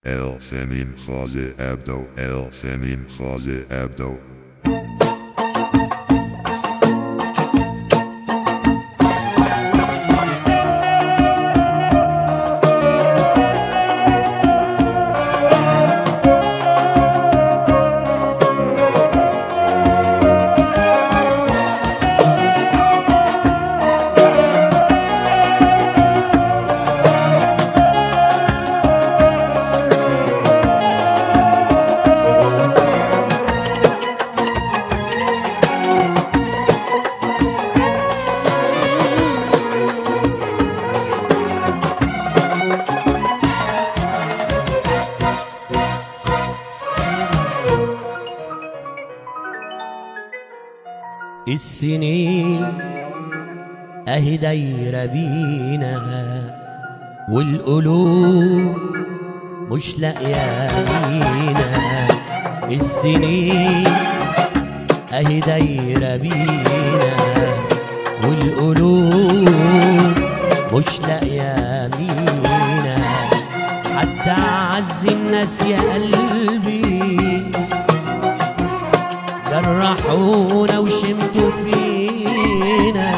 El Senin Closet Abdo, El Senin Closet Abdo. السنين اهي دايرة بينا والقلوب مش لاقية مينا السنين اهي دايرة بينا والقلوب مش لاقية مينا حتى عز الناس يا قلبي جرحونا وشمتوا فينا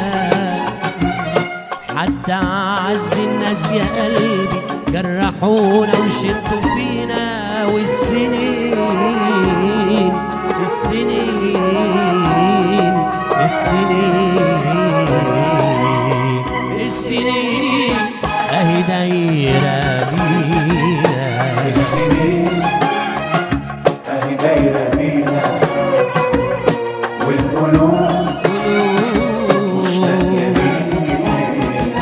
حتى عز الناس يا قلبي جرحونا وشمتوا فينا والسنين السنين السنين السنين اهي دايره بينا السنين اهي دايرة بينا والقلوب مش لاقية مين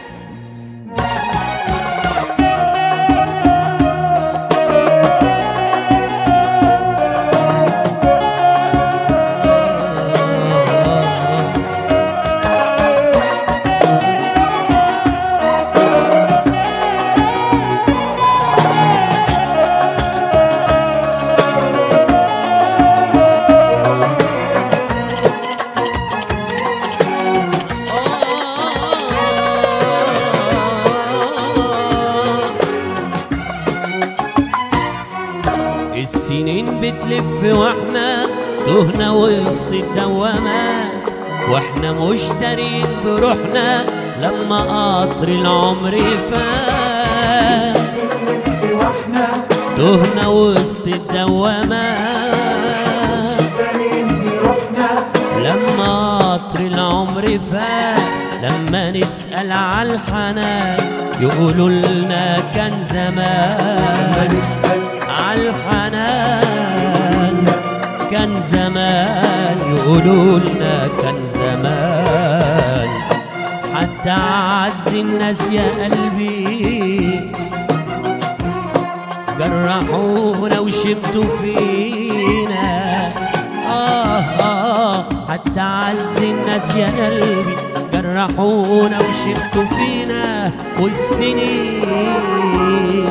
السنين بتلف واحنا تهنا وسط الدوامات واحنا مشترين بروحنا لما قطر العمر فات واحنا تهنا وسط الدوامات تانيين بروحنا لما قطر العمر فات لما نسأل على الحنان يقولوا لنا كان زمان نسأل عالحنان كان زمان يقولوا لنا كان زمان حتى عز الناس يا قلبي جرحونا وشمتوا فينا آه آه حتى عز الناس يا قلبي جرحونا وشمتوا فينا والسنين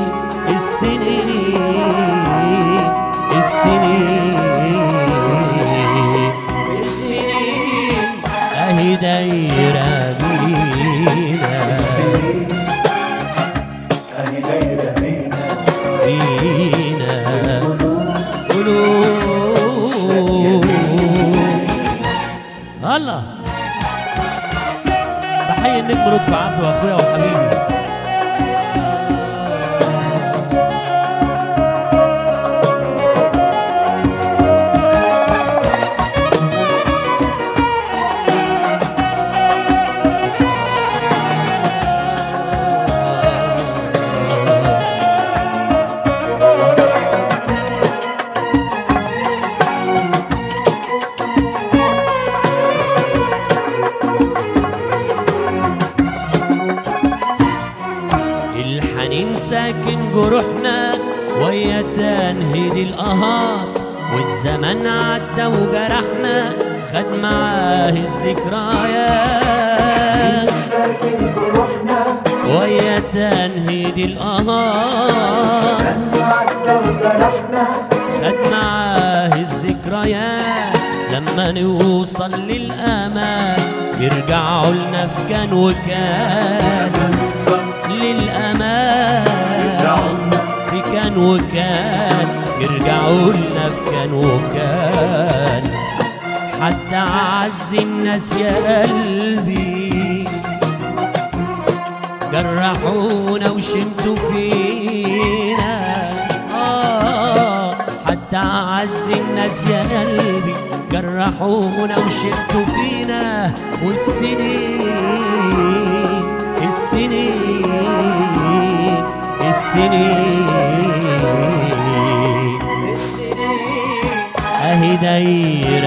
السنين السنين السنين اهي دايرة بينا السنين اهي دايرة بينا بينا قلوب قلوب الله بحيي النجم لطفي عبده واخويا وحبيبي الحنين ساكن جروحنا ويا تنهيد القهات والزمن عدى وجرحنا خد معاه الذكريات ساكن بروحنا ويا تنهيد القهات عدى وجرحنا خد معاه الذكريات لما نوصل للأمان يرجعوا لنا في كان وكان نوصل للأمان في كان وكان يرجعوا لنا في كان وكان حتى أعز الناس يا قلبي جرحونا وشمتوا فينا آه حتى أعز الناس يا قلبي جرحونا وشمتوا فينا والسنين السنين السنين اهي دايرة